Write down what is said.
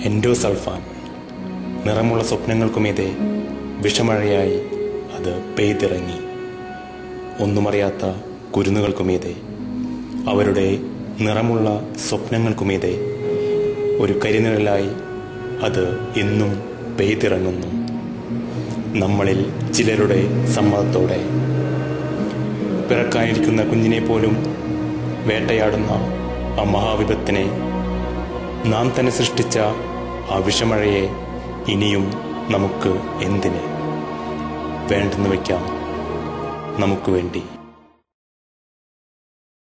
endosulfan നിറമുള്ള സ്വപ്നങ്ങൾക്കുമീതെ വിഷമഴയായി അത് പെയ്തിറങ്ങി ഒന്നുമറിയാത്ത കുരുന്നുകൾക്കുമീതെ അവരുടെ നിറമുള്ള സ്വപ്നങ്ങൾക്കുമീതെ ഒരു കരിനിഴലായി അത് ഇന്നും പെയ്തിറങ്ങുന്നു നമ്മളിൽ ചിലരുടെ സമ്മതത്തോടെ പിറക്കാനിരിക്കുന്ന കുഞ്ഞിനെ പോലും വേട്ടയാടുന്ന ആ മഹാവിപത്തിനെ നാം തന്നെ സൃഷ്ടിച്ച ആ വിഷമഴയെ ഇനിയും നമുക്ക് എന്തിന് വേണ്ടെന്ന് വയ്ക്കാം നമുക്ക് വേണ്ടി